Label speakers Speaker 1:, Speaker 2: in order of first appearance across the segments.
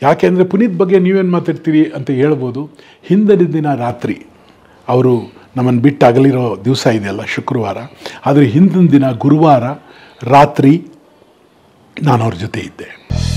Speaker 1: ಯಾಕೆಂದರೆ ಪುನೀತ್ ಬಗ್ಗೆ ನೀವೇನು ಮಾತಾಡ್ತೀರಿ ಅಂತ ಹೇಳ್ಬೋದು ಹಿಂದಿನ ದಿನ ರಾತ್ರಿ ಅವರು ನಮ್ಮನ್ನು ಬಿಟ್ಟು ಅಗಲಿರೋ ದಿವಸ ಇದೆಯಲ್ಲ ಶುಕ್ರವಾರ ಆದರೆ ಹಿಂದಿನ ದಿನ ಗುರುವಾರ ರಾತ್ರಿ ನಾನು ಅವ್ರ ಜೊತೆ ಇದ್ದೆ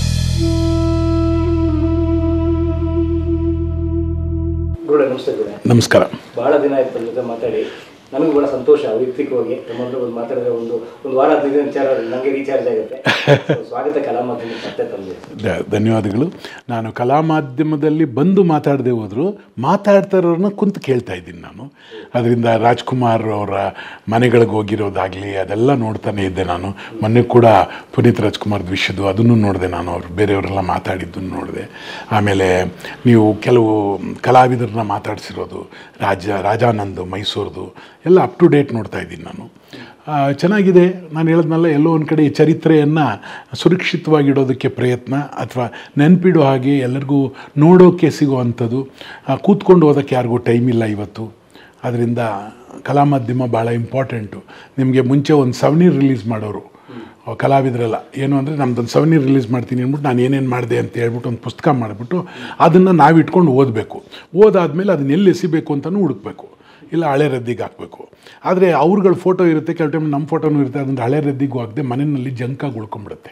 Speaker 2: ಗುರುಡೆ ನಮಸ್ತೆ ಗುರುಡೆ
Speaker 1: ನಮಸ್ಕಾರ
Speaker 2: ಬಹಳ ದಿನ ಆಯ್ತು ನಿಮ್ಮ ಜೊತೆ ಮಾತಾಡಿ ನನಗೂ ಬಹಳ ಸಂತೋಷ ವೈಯಕ್ತಿಕವಾಗಿ ನಿಮ್ಮ ಹತ್ರ ಬಂದು ಮಾತಾಡಿದ್ರೆ ಒಂದು ಒಂದು ವಾರ ಹದಿನೈದು ನಿಮಿಷ ನನಗೆ ರೀಚಾರ್ಜ್ ಆಗುತ್ತೆ So, ಸ್ವಾಗತ ಕಲಾ ಮಾಧ್ಯಮ ಮತ್ತೆ ತಂದೆ
Speaker 1: ದ- ಧನ್ಯವಾದಗಳು ನಾನು ಕಲಾ ಮಾಧ್ಯಮದಲ್ಲಿ ಬಂದು ಮಾತಾಡದೆ ಹೋದರೂ ಮಾತಾಡ್ತಾ ಇರೋರನ್ನ ಕುಂತು ಕೇಳ್ತಾ ಇದ್ದೀನಿ ನಾನು ಅದರಿಂದ ರಾಜ್ಕುಮಾರ್ ಅವರ ಮನೆಗಳಿಗೆ ಹೋಗಿರೋದಾಗಲಿ ಅದೆಲ್ಲ ನೋಡ್ತಾನೆ ಇದ್ದೆ ನಾನು ಮೊನ್ನೆ ಕೂಡ ಪುನೀತ್ ರಾಜ್ಕುಮಾರ್ ವಿಷಯದ್ದು ಅದನ್ನು ನೋಡಿದೆ ನಾನು ಅವರು ಬೇರೆಯವರೆಲ್ಲ ಮಾತಾಡಿದ್ದನ್ನು ನೋಡಿದೆ ಆಮೇಲೆ ನೀವು ಕೆಲವು ಕಲಾವಿದರನ್ನ ಮಾತಾಡಿಸಿರೋದು ರಾಜ ರಾಜಾನಂದ್ ಮೈಸೂರ್ದು ಎಲ್ಲ ಅಪ್ ಟು ಡೇಟ್ ನೋಡ್ತಾ ಇದ್ದೀನಿ ನಾನು ಆ, ಚೆನ್ನಾಗಿದೆ ನಾನು ಹೇಳಿದ್ನಲ್ಲ ಎಲ್ಲೋ ಒಂದು ಕಡೆ ಈ ಚರಿತ್ರೆಯನ್ನು ಸುರಕ್ಷಿತವಾಗಿಡೋದಕ್ಕೆ ಪ್ರಯತ್ನ ಅಥವಾ ನೆನಪಿಡೋ ಹಾಗೆ ಎಲ್ಲರಿಗೂ ನೋಡೋಕ್ಕೆ ಸಿಗುವಂಥದ್ದು ಆ, ಕೂತ್ಕೊಂಡು ಓದೋಕ್ಕೆ ಯಾರಿಗೂ ಟೈಮ್ ಇಲ್ಲ ಇವತ್ತು ಅದರಿಂದ ಕಲಾ ಮಾಧ್ಯಮ ಭಾಳ ಇಂಪಾರ್ಟೆಂಟು ನಿಮಗೆ ಮುಂಚೆ ಒಂದು ಸವನಿ ರಿಲೀಸ್ ಮಾಡೋರು ಆ ಕಲಾವಿದರೆಲ್ಲ ಏನು ಅಂದರೆ ನಮ್ದೊಂದು ಸವನಿ ರಿಲೀಸ್ ಮಾಡ್ತೀನಿ ಅಂದ್ಬಿಟ್ಟು ನಾನು ಏನೇನು ಮಾಡಿದೆ ಅಂತ ಹೇಳ್ಬಿಟ್ಟು ಒಂದು ಪುಸ್ತಕ ಮಾಡಿಬಿಟ್ಟು ಅದನ್ನು ನಾವು ಇಟ್ಕೊಂಡು ಓದಬೇಕು ಓದಾದ್ಮೇಲೆ ಅದನ್ನ ಎಲ್ಲಿ ಎಸಿಬೇಕು ಅಂತಲೂ ಹುಡುಕ್ಬೇಕು ಇಲ್ಲ ಹಳೆ ರದ್ದಿಗೆ ಹಾಕಬೇಕು ಆದರೆ ಅವ್ರುಗಳ ಫೋಟೋ ಇರುತ್ತೆ ಕೆಲವು ಟೈಮ್ ನಮ್ಮ ಫೋಟೋನೂ ಇರುತ್ತೆ ಅದನ್ನು ಹಳೆ ರದ್ದಿಗೂ ಹಾಕದೆ ಮನೆಯಲ್ಲಿ ಜಂಕಾಗಿ ಉಳ್ಕೊಂಬಿಡುತ್ತೆ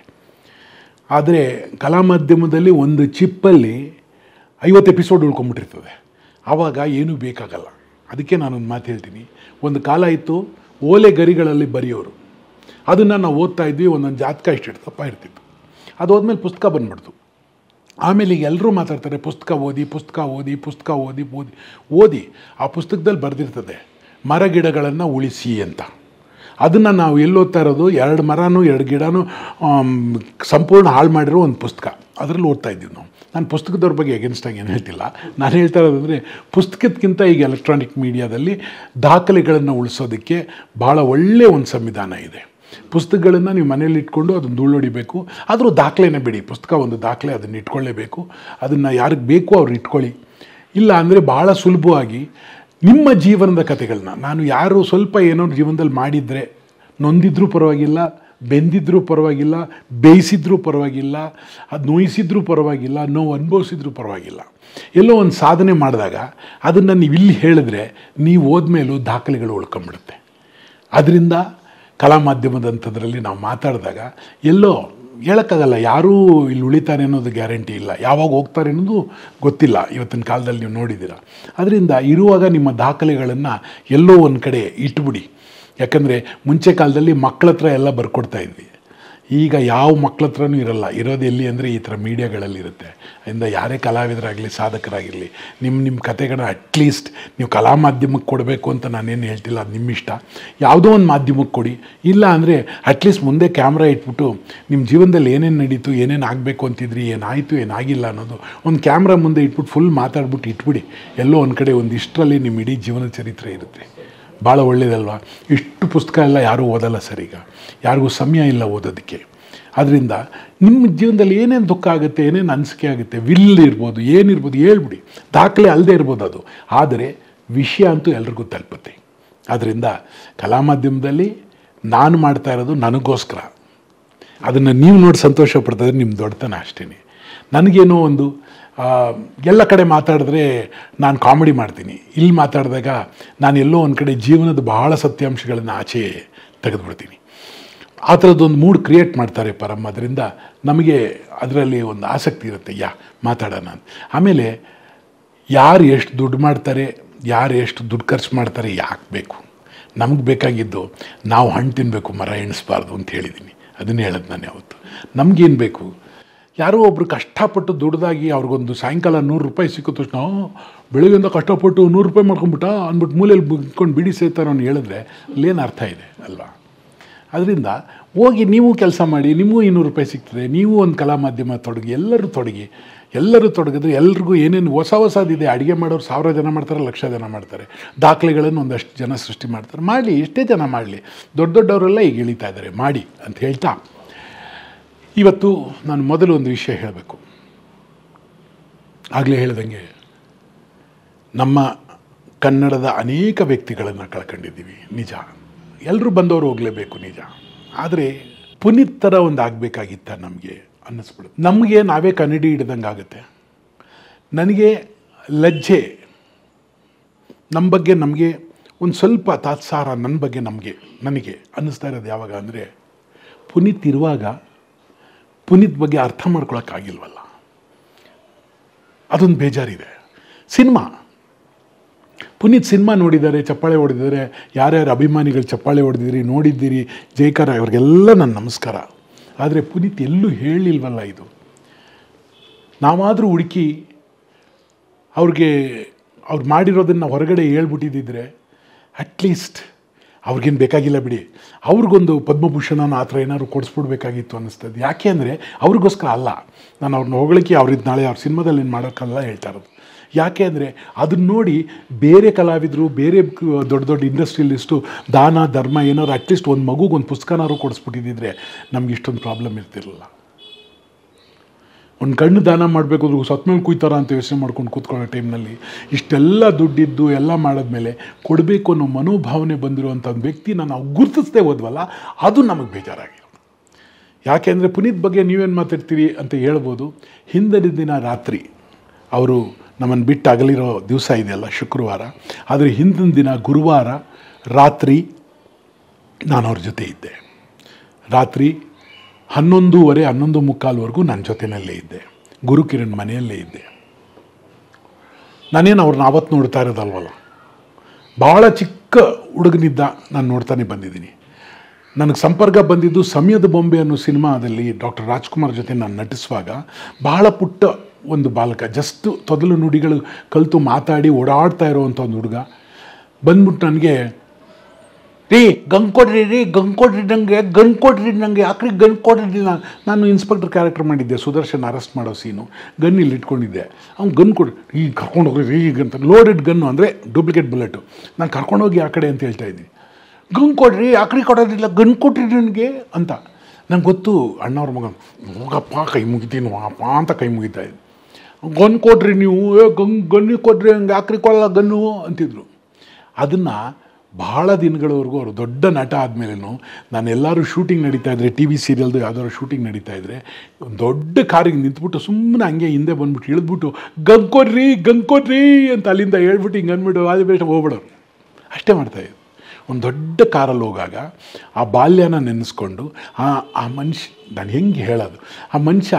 Speaker 1: ಆದರೆ ಕಲಾ ಮಾಧ್ಯಮದಲ್ಲಿ ಒಂದು ಚಿಪ್ಪಲ್ಲಿ ಐವತ್ತು ಎಪಿಸೋಡ್ ಉಳ್ಕೊಂಬಿಟ್ಟಿರ್ತದೆ ಆವಾಗ ಏನೂ ಬೇಕಾಗಲ್ಲ ಅದಕ್ಕೆ ನಾನೊಂದು ಮಾತು ಹೇಳ್ತೀನಿ ಒಂದು ಕಾಲ ಇತ್ತು ಓಲೆ ಗರಿಗಳಲ್ಲಿ ಬರೆಯೋರು ಅದನ್ನು ನಾವು ಓದ್ತಾ ಇದ್ವಿ ಒಂದೊಂದು ಜಾತಕ ಇಷ್ಟು ತಪ್ಪ ಇರ್ತಿತ್ತು ಅದು ಹೋದ್ಮೇಲೆ ಪುಸ್ತಕ ಬಂದ್ಬಿಡ್ತು ಆಮೇಲೆ ಈಗ ಎಲ್ಲರೂ ಮಾತಾಡ್ತಾರೆ ಪುಸ್ತಕ ಓದಿ ಪುಸ್ತಕ ಓದಿ ಪುಸ್ತಕ ಓದಿ ಓದಿ ಓದಿ ಆ ಪುಸ್ತಕದಲ್ಲಿ ಬರೆದಿರ್ತದೆ ಮರ ಗಿಡಗಳನ್ನು ಉಳಿಸಿ ಅಂತ ಅದನ್ನು ನಾವು ಎಲ್ಲಿ ಓದ್ತಾ ಇರೋದು ಎರಡು ಮರನೂ ಎರಡು ಗಿಡನೂ ಆಮ್, ಸಂಪೂರ್ಣ ಹಾಳು ಮಾಡಿರೋ ಒಂದು ಪುಸ್ತಕ ಅದರಲ್ಲಿ ಓದ್ತಾ ಇದ್ದೀವಿ ನಾವು ನಾನು ಪುಸ್ತಕದವ್ರ ಬಗ್ಗೆ ಎಗೇನ್ಸ್ಟಾಗಿ ಏನು ಹೇಳ್ತಿಲ್ಲ ನಾನು ಹೇಳ್ತಾ ಇರೋದಂದರೆ ಪುಸ್ತಕಕ್ಕಿಂತ ಈಗ ಎಲೆಕ್ಟ್ರಾನಿಕ್ ಮೀಡಿಯಾದಲ್ಲಿ ದಾಖಲೆಗಳನ್ನು ಉಳಿಸೋದಕ್ಕೆ ಭಾಳ ಒಳ್ಳೆಯ ಒಂದು ಸಂವಿಧಾನ ಇದೆ ಪುಸ್ತಕಗಳನ್ನು ನೀವು ಮನೇಲಿ ಇಟ್ಕೊಂಡು ಅದನ್ನು ಧೂಳೊಡಿಬೇಕು ಆದರೂ ದಾಖಲೆನೇ ಬಿಡಿ ಪುಸ್ತಕ ಒಂದು ದಾಖಲೆ ಅದನ್ನು ಇಟ್ಕೊಳ್ಳೇಬೇಕು ಅದನ್ನು ಯಾರಿಗೆ ಬೇಕು ಅವ್ರು ಇಟ್ಕೊಳ್ಳಿ ಇಲ್ಲ ಅಂದರೆ ಭಾಳ ಸುಲಭವಾಗಿ ನಿಮ್ಮ ಜೀವನದ ಕಥೆಗಳನ್ನ ನಾನು ಯಾರು ಸ್ವಲ್ಪ ಏನೋ ಜೀವನದಲ್ಲಿ ಮಾಡಿದರೆ ನೊಂದಿದ್ರೂ ಪರವಾಗಿಲ್ಲ ಬೆಂದಿದ್ರೂ ಪರವಾಗಿಲ್ಲ ಬೇಯಿಸಿದ್ರೂ ಪರವಾಗಿಲ್ಲ ಅದು ನೋಯಿಸಿದ್ರೂ ಪರವಾಗಿಲ್ಲ ನೋವು ಅನುಭವಿಸಿದ್ರೂ ಪರವಾಗಿಲ್ಲ ಎಲ್ಲೋ ಒಂದು ಸಾಧನೆ ಮಾಡಿದಾಗ ಅದನ್ನು ನೀವು ಇಲ್ಲಿ ಹೇಳಿದ್ರೆ ನೀವು ಹೋದ್ಮೇಲೂ ದಾಖಲೆಗಳು ಉಳ್ಕೊಂಬಿಡುತ್ತೆ ಅದರಿಂದ ಕಲಾ ಮಾಧ್ಯಮದಂಥದ್ರಲ್ಲಿ ನಾವು ಮಾತಾಡಿದಾಗ ಎಲ್ಲೋ ಹೇಳೋಕ್ಕಾಗಲ್ಲ ಯಾರೂ ಇಲ್ಲಿ ಉಳಿತಾರೆ ಅನ್ನೋದು ಗ್ಯಾರಂಟಿ ಇಲ್ಲ ಯಾವಾಗ ಹೋಗ್ತಾರೆ ಅನ್ನೋದು ಗೊತ್ತಿಲ್ಲ ಇವತ್ತಿನ ಕಾಲದಲ್ಲಿ ನೀವು ನೋಡಿದ್ದೀರ ಅದರಿಂದ ಇರುವಾಗ ನಿಮ್ಮ ದಾಖಲೆಗಳನ್ನು ಎಲ್ಲೋ ಒಂದು ಕಡೆ ಇಟ್ಬಿಡಿ ಯಾಕಂದರೆ ಮುಂಚೆ ಕಾಲದಲ್ಲಿ ಮಕ್ಕಳ ಹತ್ರ ಎಲ್ಲ ಬರ್ಕೊಡ್ತಾ ಇದ್ವಿ ಈಗ ಯಾವ ಮಕ್ಳ ಹತ್ರನೂ ಇರಲ್ಲ ಇರೋದು ಎಲ್ಲಿ ಅಂದರೆ ಈ ಥರ ಮೀಡಿಯಾಗಳಲ್ಲಿ ಇರುತ್ತೆ ಅದರಿಂದ ಯಾರೇ ಕಲಾವಿದರಾಗಲಿ ಸಾಧಕರಾಗಿರಲಿ ನಿಮ್ಮ ನಿಮ್ಮ ಕತೆಗಳನ್ನ ಅಟ್ಲೀಸ್ಟ್ ನೀವು ಕಲಾ ಮಾಧ್ಯಮಕ್ಕೆ ಕೊಡಬೇಕು ಅಂತ ನಾನೇನು ಹೇಳ್ತಿಲ್ಲ ಅದು ನಿಮ್ಮ ಇಷ್ಟ ಯಾವುದೋ ಒಂದು ಮಾಧ್ಯಮಕ್ಕೆ ಕೊಡಿ ಇಲ್ಲ ಅಂದರೆ ಅಟ್ಲೀಸ್ಟ್ ಮುಂದೆ ಕ್ಯಾಮ್ರಾ ಇಟ್ಬಿಟ್ಟು ನಿಮ್ಮ ಜೀವನದಲ್ಲಿ ಏನೇನು ನಡೀತು ಏನೇನು ಆಗಬೇಕು ಅಂತಿದ್ರಿ ಏನಾಯಿತು ಏನಾಗಿಲ್ಲ ಅನ್ನೋದು ಒಂದು ಕ್ಯಾಮ್ರಾ ಮುಂದೆ ಇಟ್ಬಿಟ್ಟು ಫುಲ್ ಮಾತಾಡ್ಬಿಟ್ಟು ಇಟ್ಬಿಡಿ ಎಲ್ಲೋ ಒಂದು ಕಡೆ ಒಂದು ಇಷ್ಟರಲ್ಲಿ ನಿಮ್ಮ ಇಡೀ ಜೀವನ ಚರಿತ್ರೆ ಇರುತ್ತೆ ಭಾಳ ಒಳ್ಳೇದಲ್ವಾ ಇಷ್ಟು ಪುಸ್ತಕ ಎಲ್ಲ ಯಾರೂ ಓದಲ್ಲ ಸರ್ ಈಗ ಯಾರಿಗೂ ಸಮಯ ಇಲ್ಲ ಓದೋದಕ್ಕೆ ಅದರಿಂದ ನಿಮ್ಮ ಜೀವನದಲ್ಲಿ ಏನೇನು ದುಃಖ ಆಗುತ್ತೆ ಏನೇನು ಅನಿಸಿಕೆ ಆಗುತ್ತೆ ವಿಲ್ ಇರ್ಬೋದು ಏನಿರ್ಬೋದು ಹೇಳ್ಬಿಡಿ ದಾಖಲೆ ಅಲ್ಲದೆ ಇರ್ಬೋದು ಅದು ಆದರೆ ವಿಷಯ ಅಂತೂ ಎಲ್ರಿಗೂ ತಲುಪುತ್ತೆ ಆದ್ದರಿಂದ ಕಲಾ ಮಾಧ್ಯಮದಲ್ಲಿ ನಾನು ಮಾಡ್ತಾ ಇರೋದು ನನಗೋಸ್ಕರ ಅದನ್ನು ನೀವು ನೋಡಿ ಸಂತೋಷ ಪಡ್ತಿದ್ರೆ ನಿಮ್ಮ ದೊಡ್ಡತನ ಅಷ್ಟೇ ನನಗೇನೋ ಒಂದು ಆ, ಎಲ್ಲ ಕಡೆ ಮಾತಾಡಿದ್ರೆ ನಾನು ಕಾಮಿಡಿ ಮಾಡ್ತೀನಿ ಇಲ್ಲಿ ಮಾತಾಡಿದಾಗ ನಾನು ಎಲ್ಲೋ ಒಂದು ಕಡೆ ಜೀವನದ ಬಹಳ ಸತ್ಯಾಂಶಗಳನ್ನು ಆಚೆ ತೆಗೆದುಬಿಡ್ತೀನಿ ಆ ಥರದ್ದೊಂದು ಮೂಡ್ ಕ್ರಿಯೇಟ್ ಮಾಡ್ತಾರೆ ಪರಮ್ ಅದರಿಂದ ನಮಗೆ ಅದರಲ್ಲಿ ಒಂದು ಆಸಕ್ತಿ ಇರುತ್ತೆ ಯಾ ಮಾತಾಡೋಣ ಅಂತ ಆಮೇಲೆ ಯಾರು ಎಷ್ಟು ದುಡ್ಡು ಮಾಡ್ತಾರೆ ಯಾರು ಎಷ್ಟು ದುಡ್ಡು ಖರ್ಚು ಮಾಡ್ತಾರೆ ಯಾಕೆ ಬೇಕು ನಮಗೆ ಬೇಕಾಗಿದ್ದು ನಾವು ಹಣ್ಣು ತಿನ್ನಬೇಕು ಮರ ಎಣಿಸ್ಬಾರ್ದು ಅಂತ ಹೇಳಿದ್ದೀನಿ ಅದನ್ನೇ ಹೇಳೋದು ನಾನು ಯಾವತ್ತು ನಮಗೇನು ಬೇಕು ಯಾರೋ ಒಬ್ರು ಕಷ್ಟಪಟ್ಟು ದುಡ್ದಾಗಿ ಅವ್ರಿಗೊಂದು ಸಾಯಂಕಾಲ ನೂರು ರೂಪಾಯಿ ಸಿಕ್ಕ ತಕ್ಷಣ "ಆ, ಬೆಳಗ್ಗೆಯಿಂದ ಕಷ್ಟಪಟ್ಟು ನೂರು ರೂಪಾಯಿ ಮಾಡ್ಕೊಂಬಿಟ್ಟ ಅಂದ್ಬಿಟ್ಟು ಮೂಲೆಯಲ್ಲಿ ಬಿಟ್ಕೊಂಡು ಬಿಡಿ ಸೇತಾರ ಅವ್ನು ಹೇಳಿದ್ರೆ ಅಲ್ಲೇನು ಅರ್ಥ ಇದೆ ಅಲ್ವಾ ಅದರಿಂದ ಹೋಗಿ ನೀವು ಕೆಲಸ ಮಾಡಿ ನಿಮಗೂ ಇನ್ನೂರು ರೂಪಾಯಿ ಸಿಗ್ತದೆ ನೀವು ಒಂದು ಕಲಾ ಮಾಧ್ಯಮ ತೊಡಗಿ ಎಲ್ಲರೂ ತೊಡಗಿ ಎಲ್ಲರೂ ತೊಡಗಿದ್ರೆ ಎಲ್ರಿಗೂ ಏನೇನು ಹೊಸ ಹೊಸದಿದೆ ಅಡುಗೆ ಮಾಡೋರು ಸಾವಿರ ಜನ ಮಾಡ್ತಾರೆ ಲಕ್ಷ ಜನ ಮಾಡ್ತಾರೆ ದಾಖಲೆಗಳನ್ನು ಒಂದಷ್ಟು ಜನ ಸೃಷ್ಟಿ ಮಾಡ್ತಾರೆ ಮಾಡಲಿ ಎಷ್ಟೇ ಜನ ಮಾಡಲಿ ದೊಡ್ಡ ದೊಡ್ಡವರೆಲ್ಲ ಈಗ ಇಳಿತಾ ಇದ್ದಾರೆ ಮಾಡಿ ಅಂತ ಹೇಳ್ತಾ ಇವತ್ತು ನಾನು ಮೊದಲು ಒಂದು ವಿಷಯ ಹೇಳಬೇಕು ಆಗಲೇ ಹೇಳ್ದಂಗೆ ನಮ್ಮ ಕನ್ನಡದ ಅನೇಕ ವ್ಯಕ್ತಿಗಳನ್ನು ಕಳ್ಕೊಂಡಿದ್ದೀವಿ ನಿಜ ಎಲ್ಲರೂ ಬಂದವರು ಹೋಗಲೇಬೇಕು ನಿಜ ಆದರೆ ಪುನೀತ್ ಥರ ಒಂದು ಆಗಬೇಕಾಗಿತ್ತ ನಮಗೆ ಅನ್ನಿಸ್ಬಿಡುತ್ತೆ ನಮಗೆ ನಾವೇ ಕನ್ನಡಿ ಹಿಡ್ದಂಗೆ ಆಗುತ್ತೆ ನನಗೆ ಲಜ್ಜೆ ನಮ್ಮ ಬಗ್ಗೆ ನಮಗೆ ಒಂದು ಸ್ವಲ್ಪ ತಾತ್ಸಾರ ನನ್ನ ಬಗ್ಗೆ ನಮಗೆ ನನಗೆ ಅನ್ನಿಸ್ತಾ ಇರೋದು ಯಾವಾಗ ಅಂದರೆ ಪುನೀತ್ ಇರುವಾಗ ಪುನೀತ್ ಬಗ್ಗೆ ಅರ್ಥ ಮಾಡ್ಕೊಳಕ್ಕಾಗಿಲ್ವಲ್ಲ ಅದೊಂದು ಬೇಜಾರಿದೆ ಸಿನಿಮಾ ಪುನೀತ್ ಸಿನಿಮಾ ನೋಡಿದ್ದಾರೆ ಚಪ್ಪಾಳೆ ಹೊಡೆದಿದ್ದಾರೆ ಯಾರ್ಯಾರು ಅಭಿಮಾನಿಗಳು ಚಪ್ಪಾಳೆ ಹೊಡೆದಿರಿ ನೋಡಿದ್ದೀರಿ ಜೈಕಾರ ಅವ್ರಿಗೆಲ್ಲ ನನ್ನ ನಮಸ್ಕಾರ ಆದರೆ ಪುನೀತ್ ಎಲ್ಲೂ ಹೇಳಿಲ್ವಲ್ಲ ಇದು ನಾವಾದರೂ ಹುಡುಕಿ ಅವ್ರಿಗೆ ಅವ್ರು ಮಾಡಿರೋದನ್ನು ಹೊರಗಡೆ ಹೇಳ್ಬಿಟ್ಟಿದ್ದಿದ್ರೆ ಅಟ್ಲೀಸ್ಟ್ ಅವ್ರಿಗೇನು ಬೇಕಾಗಿಲ್ಲ ಬಿಡಿ ಅವ್ರಿಗೊಂದು ಪದ್ಮಭೂಷಣನ ಆ ಥರ ಏನಾದ್ರು ಕೊಡಿಸ್ಬಿಡ್ಬೇಕಾಗಿತ್ತು ಅನ್ನಿಸ್ತದೆ ಯಾಕೆ ಅಂದರೆ ಅವ್ರಿಗೋಸ್ಕರ ಅಲ್ಲ ನಾನು ಅವ್ರನ್ನ ಹೊಗಳಿಕೆ ಅವ್ರಿದ್ದು ನಾಳೆ ಅವ್ರ ಸಿನಿಮಾದಲ್ಲಿ ಏನು ಮಾಡೋಕ್ಕಲ್ಲ ಹೇಳ್ತಾ ಇರೋದು ಯಾಕೆ ಅಂದರೆ ಅದನ್ನ ನೋಡಿ ಬೇರೆ ಕಲಾವಿದರು ಬೇರೆ ಕ- ದೊಡ್ಡ ದೊಡ್ಡ ಇಂಡಸ್ಟ್ರಿಯಲಿಸ್ಟು ದಾನ ಧರ್ಮ ಏನಾದ್ರು ಅಟ್ಲೀಸ್ಟ್ ಒಂದು ಮಗುಗೆ ಒಂದು ಪುಸ್ತಕನಾದ್ರು ಕೊಡಿಸ್ಬಿಟ್ಟಿದ್ದಿದ್ರೆ ನಮ್ಗೆ ಇಷ್ಟೊಂದು ಪ್ರಾಬ್ಲಮ್ ಇರ್ತಿರಲಿಲ್ಲ ಒಂದು ಕಣ್ಣು ದಾನ ಮಾಡಬೇಕು ಅದು ಸತ್ಮೇಲೆ ಕುಯ್ತಾರ ಅಂತ ಯೋಚನೆ ಮಾಡ್ಕೊಂಡು ಕೂತ್ಕೊಳ್ಳೋ ಟೈಮ್ನಲ್ಲಿ ಇಷ್ಟೆಲ್ಲ ದುಡ್ಡಿದ್ದು ಎಲ್ಲ ಮಾಡಿದ್ಮೇಲೆ ಕೊಡಬೇಕು ಅನ್ನೋ ಮನೋಭಾವನೆ ಬಂದಿರುವಂಥ ಒಂದು ವ್ಯಕ್ತಿನ ನಾವು ಗುರುತಿಸದೆ ಹೋದ್ವಲ್ಲ ಅದು ನಮಗೆ ಬೇಜಾರಾಗಿರೋದು ಯಾಕೆಂದರೆ ಪುನೀತ್ ಬಗ್ಗೆ ನೀವೇನು ಮಾತಾಡ್ತೀರಿ ಅಂತ ಹೇಳ್ಬೋದು ಹಿಂದಿನ ದಿನ ರಾತ್ರಿ ಅವರು ನಮ್ಮನ್ನು ಬಿಟ್ಟು ಅಗಲಿರೋ ದಿವಸ ಇದೆಯಲ್ಲ ಶುಕ್ರವಾರ ಆದರೆ ಹಿಂದಿನ ದಿನ ಗುರುವಾರ ರಾತ್ರಿ ನಾನು ಅವ್ರ ಜೊತೆ ಇದ್ದೆ ರಾತ್ರಿ ಹನ್ನೊಂದೂವರೆ ಹನ್ನೊಂದು ಮುಕ್ಕಾಲ್ವರೆಗೂ ನನ್ನ ಜೊತೆಯಲ್ಲೇ ಇದ್ದೆ ಗುರುಕಿರಣ್ ಮನೆಯಲ್ಲೇ ಇದ್ದೆ ನಾನೇನು ಅವ್ರನ್ನ ಆವತ್ತು ನೋಡ್ತಾ ಇರೋದಲ್ವಲ್ಲ ಭಾಳ ಚಿಕ್ಕ ಹುಡುಗನಿದ್ದ ನಾನು ನೋಡ್ತಾನೆ ಬಂದಿದ್ದೀನಿ ನನಗೆ ಸಂಪರ್ಕ ಬಂದಿದ್ದು ಸಮಯದ ಬೊಂಬೆ ಅನ್ನೋ ಸಿನಿಮಾದಲ್ಲಿ ಡಾಕ್ಟರ್ ರಾಜ್ಕುಮಾರ್ ಜೊತೆ ನಾನು ನಟಿಸುವಾಗ ಬಹಳ ಪುಟ್ಟ ಒಂದು ಬಾಲಕ ಜಸ್ಟ್ ತೊದಲು ನುಡಿಗಳು ಕಲಿತು ಮಾತಾಡಿ ಓಡಾಡ್ತಾ ಇರೋವಂಥ ಒಂದು ಹುಡುಗ ಬಂದ್ಬಿಟ್ಟು ನನಗೆ ರೀ ಗನ್ ಕೊಡ್ರಿ ರೀ ಗನ್ ಕೊಡ್ರಿ ನನಗೆ ಗನ್ ಕೊಡ್ರಿ ನನಗೆ ಯಾಕ್ರಿ ಗನ್ ಕೊಡ್ರಿ ನಾನು ನಾನು ಇನ್ಸ್ಪೆಕ್ಟರ್ ಕ್ಯಾರೆಕ್ಟರ್ ಮಾಡಿದ್ದೆ ಸುದರ್ಶನ್ ಅರೆಸ್ಟ್ ಮಾಡೋ ಸೀನು ಗನ್ ಇಲ್ಲಿ ಇಟ್ಕೊಂಡಿದ್ದೆ ಅವ್ನು ಗನ್ ಕೊಡ್ರಿ ಈಗ ಕರ್ಕೊಂಡು ಹೋಗ್ರಿ ರೀ ಈಗ ಅಂತ ಲೋಡೆಡ್ ಗನ್ನು ಅಂದರೆ ಡೂಪ್ಲಿಕೇಟ್ ಬುಲೆಟು ನಾನು ಕರ್ಕೊಂಡೋಗಿ ಆ ಕಡೆ ಅಂತ ಹೇಳ್ತಾ ಇದ್ದೀನಿ ಗನ್ ಕೊಡ್ರಿ ಆಕ್ರಿ ಕೊಡೋದಿಲ್ಲ ಗನ್ ಕೊಡ್ರಿ ನನಗೆ ಅಂತ ನಂಗೆ ಗೊತ್ತು ಅಣ್ಣವ್ರ ಮಗ ಹೋಗಪ್ಪ ಕೈ ಮುಗಿತೀನಿ ವಾಪ ಅಂತ ಕೈ ಮುಗಿತಾ ಇದ್ದೆ ಗನ್ ಕೊಡ್ರಿ ನೀವು ಏ ಗನ್ ಗನ್ನಿ ಕೊಡ್ರಿ ಹಂಗೆ ಆಕ್ರಿ ಕೊಡಲ್ಲ ಗನ್ನು ಅಂತಿದ್ರು ಅದನ್ನು ಬಹಳ ದಿನಗಳವರೆಗೂ ಅವರು ದೊಡ್ಡ ನಟ ಆದಮೇಲೆನೂ ನಾನು ಎಲ್ಲರೂ ಶೂಟಿಂಗ್ ನಡೀತಾ ಇದ್ರೆ ಟಿ ವಿ ಸೀರಿಯಲ್ದು ಯಾವ್ದಾದ್ರು ಶೂಟಿಂಗ್ ನಡೀತಾ ಇದ್ರೆ ಒಂದು ದೊಡ್ಡ ಕಾರಿಗೆ ನಿಂತ್ಬಿಟ್ಟು ಸುಮ್ಮನೆ ಹಂಗೆ ಹಿಂದೆ ಬಂದ್ಬಿಟ್ಟು ಇಳಿದ್ಬಿಟ್ಟು ಗಂಕೊಡ್ರಿ ಗಂಕೊಡ್ರಿ ಅಂತ ಅಲ್ಲಿಂದ ಹೇಳ್ಬಿಟ್ಟು ಹಿಂಗೆ ಅಂದ್ಬಿಟ್ಟು ಅದು ಬೇಡ ಹೋಗ್ಬಿಡೋರು ಅಷ್ಟೇ ಮಾಡ್ತಾಯಿದ್ರು ಒಂದು ದೊಡ್ಡ ಕಾರಲ್ಲಿ ಹೋಗಾಗ ಆ ಬಾಲ್ಯನ ನೆನೆಸ್ಕೊಂಡು ಆ ಆ ಮನುಷ್ಯ ನಾನು ಹೆಂಗೆ ಹೇಳೋದು ಆ ಮನುಷ್ಯ